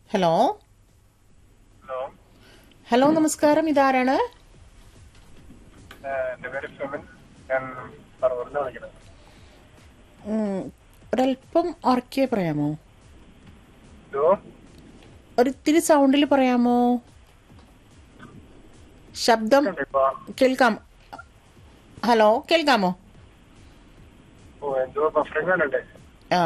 Hello hello hello നമസ്കാരം ഇതാരാണ് ഏഹ് എന്റെ പേര് സുമൻ ഞാൻ പറവൂരിന്ന് വിളിക്കുന്നത് ഉം, ഒരല്പം ഉറക്കെ പറയാമോ ഹലോ ഒരിത്തിരി സൗണ്ടിൽ പറയാമോ ശബ്ദം ഇപ്പൊ കേൾക്കാം ഹലോ കേൾക്കാമോ ഓ എന്തോ ബഫറിംഗ് ആണല്ലേ ആ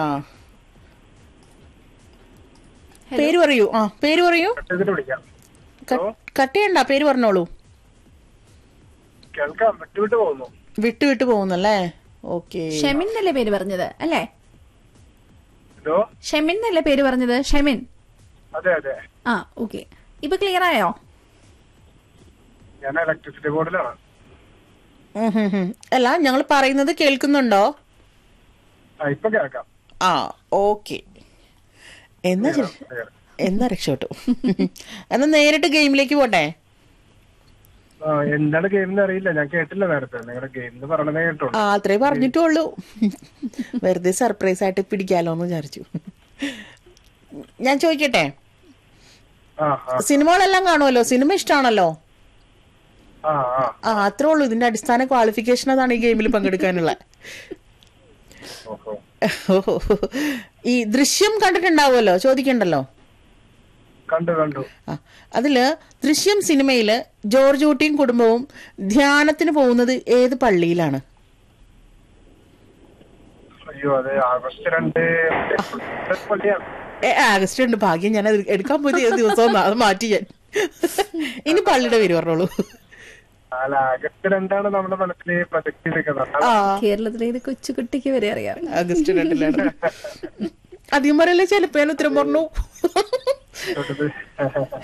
പേര് പറയൂ ആ പേര് പറയൂ കട്ട് ചെയ്തിട്ട് വിളിക്കാം ക- കട്ട് ചെയ്യണ്ട പേര് പറഞ്ഞോളൂ കേൾക്കാം വിട്ടു വിട്ടു പോകുന്നു വിട്ടു വിട്ടു പോകുന്നല്ലേ ഓക്കെ ഷെമിൻ എന്നല്ലേ പേര് പറഞ്ഞത് അല്ലേ ഹലോ ഷെമിൻ എന്നല്ലേ പേര് പറഞ്ഞത് ഷെമിൻ അതെ അതെ ആ ഓക്കെ ഇപ്പൊ ക്ലിയർ ആയോ ഞാൻ ഇലക്ട്രിസിറ്റി ബോർഡിലാണ് അല്ല ഞങ്ങൾ പറയുന്നത് കേൾക്കുന്നുണ്ടോ ആ ഇപ്പൊ കേൾക്കാം ആ ഓക്കെ എന്നാ ശരി clear. എന്നാ രക്ഷപ്പെട്ടു എന്നാ നേരിട്ട് ഗെയിമിലേക്ക് പോട്ടെ ആ എന്താണ് ഗെയിം എന്ന് അറിയില്ല ഞാൻ കേട്ടില്ല നേരത്തെ നിങ്ങളുടെ ഗെയിം എന്ന് പറയണതേ കേട്ടോളൂ ആ അത്രേ പറഞ്ഞിട്ടുള്ളൂ വെറുതെ സർപ്രൈസ് ആയിട്ട് പിടിക്കാലോ എന്ന് വിചാരിച്ചു ഞാൻ ചോദിക്കട്ടെ ആ ആ സിനിമകളെല്ലാം കാണുമല്ലോ സിനിമ ഇഷ്ടമാണല്ലോ ആ ആ ആ അത്രേ ഉള്ളൂ ഇതിന്റെ അടിസ്ഥാന ക്വാളിഫിക്കേഷൻ അതാണ് ഈ ഗെയിമിൽ പങ്കെടുക്കാനുള്ള ഓഹോ ഓഹോ. ഈ ദൃശ്യം കണ്ടിട്ടുണ്ടാവുമല്ലോ ചോദിക്കണ്ടല്ലോ കണ്ടു കണ്ടു ആ അതില് ദൃശ്യം സിനിമയില് ജോർജ് ഊട്ടിയും കുടുംബവും ധ്യാനത്തിന് പോകുന്നത് ഏത് പള്ളിയിലാണ് അയ്യോ അതെ ആഗസ്റ്റ് രണ്ട് പള്ളിയാണ് ഏ, ആഗസ്റ്റ് ഉണ്ട് ഭാഗ്യം ഞാൻ അത് എടുക്കാൻ പോയത് ഏത് ദിവസവും അത് മാറ്റി ഞാൻ ഇനി പള്ളിയുടെ പേര് പറഞ്ഞോളൂ അല്ല ആഗസ്റ്റ് രണ്ടാണ് നമ്മുടെ മനസ്സിൽ പ്രൊജക്ട് ചെയ്തിരിക്കുന്നത് ആ കേരളത്തിലെ ഇത് കൊച്ചുകുട്ടിക്ക് വരെ അറിയാം ആഗസ്റ്റ് രണ്ടിലാണ് അധികം പറയല്ലേ ചിലപ്പോ ഞാൻ ഉത്തരം പറഞ്ഞു തൊട്ടത്